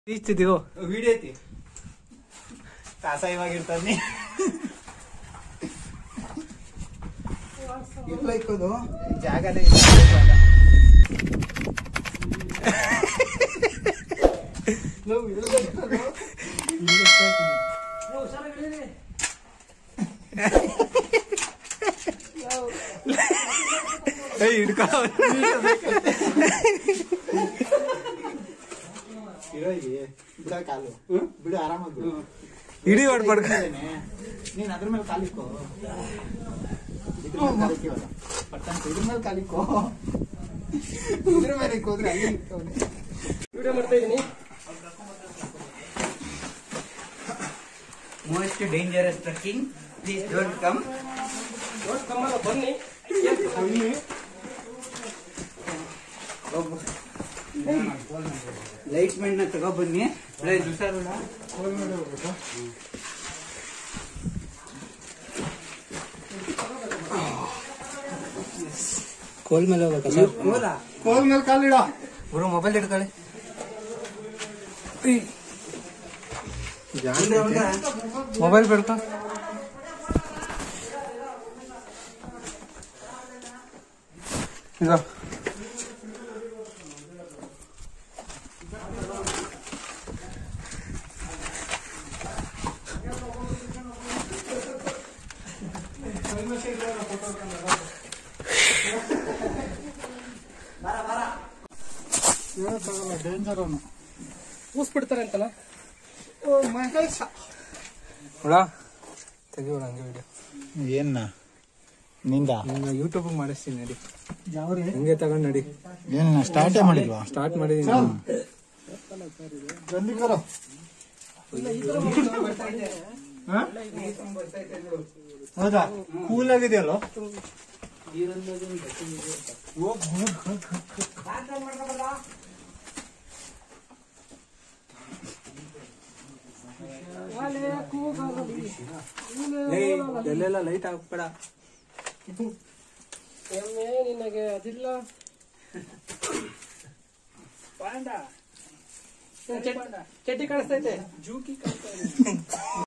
ಇಷ್ಟಿದೀವೋ video ಐತಿ ತಾಸಾಯವಾಗಿರ್ತಾನೆ ಎಲ್ಲ ಇಕ್ಕೋದು ಜಾಗನೇ ಇಲ್ಲ ಜಾಗ. ನಾವು ಎಲ್ಲ ಇಕ್ಕೋದು. ಏಯ್ ಹಿಡ್ಕೊ ಇರೋ ಇಲ್ಲಿ. ಬಿಡ ಕಾಲು ಬಿಡು ಆರಾಮಾಗಿ ಬಿಡು ಹಿಡಿ ಹೊಡ್ಬಾರ್ದು ಇದ್ದೇನೆ. ನೀನ್ ಅದ್ರ ಮೇಲೆ ಕಾಲಿಕ್ಕೋ ಇದ್ರ ಮೇಲೆ ಕಾಲಿಕ್ಕಿವಲ್ಲ. ಪಟ್ಟಂತ ಇದ್ರ ಮೇಲೆ ಕಾಲಿಕ್ಕೋ ಇದ್ರ ಮೇಲೆ ಇಕ್ಕೋದ್ರೆ ಅಲ್ಲಿ ಇಕ್ಕವ್ನೆ. ವಿಡಿಯೋ ಮಾಡ್ತಾ ಇದೀನಿ most dangerous trekking please don't come ನೋಡಿ ಕಮ್ಮಲ್ಲ ಬನ್ನಿ ಲೈಟ್ ಮೆಂಟ್ ನ ತಗೋ ಬನ್ನಿ ಹುಷಾರು ಕೋಲ್ ಮೇಲೆ ಹೋಗ್ಬೇಕಾ ಸರ್ ಕೋಲ್ ಮೇಲೆ ಕಾಲಿಡ ಗುರು ಮೊಬೈಲ್ ಹಿಡ್ಕೊಳ್ಳಿ ಮೊಬೈಲ್ ಬಿಡ್ಕೊ ಈಗ ಹೇಳಕ್ಕಾಗಲ್ಲ ಡೇಂಜರ್ ಅವನು ಕೂಸ್ಬಿಡ್ತಾರೆ ಅಂತಲ್ಲ ಓ ಮಹೇಶ ಹುಳ ತೆಗಿಯೋಣ ಹಂಗೆ ವಿಡಿಯೋ ಏನ್ನ ನಿಂದ ನಿನ್ನ ಯೂಟ್ಯೂಬ್ ಮಾಡಿಸ್ತೀನಿ ನಡಿ ಯಾವ್ರಿ ಹಂಗೆ ತಗೊಂಡ್ ನಡಿ ಏನ ಸ್ಟಾರ್ಟೇ ಮಾಡಿಲ್ವಾ ಸ್ಟಾರ್ಟ್ ಮಾಡಿದೀನಿ ಜಲ್ದಿ ಕರೋ ಹೌದಾ ಕೂಲ್ ಆಗಿದೆಯಲ್ಲ ಎಲ್ಲೆಲ್ಲ ಲೈಟ್ ಹಾಕ್ಬೇಡ ಎಮ್ಮೆ ನಿನಗೆ ಅದಿಲ್ಲ ಪಾಂಡ ಚಡ್ಡಿ ಕಾಣಿಸ್ತೈತೆ ಜೂಕಿ ಕಾಣಿಸ್ತಾ ಇದೆ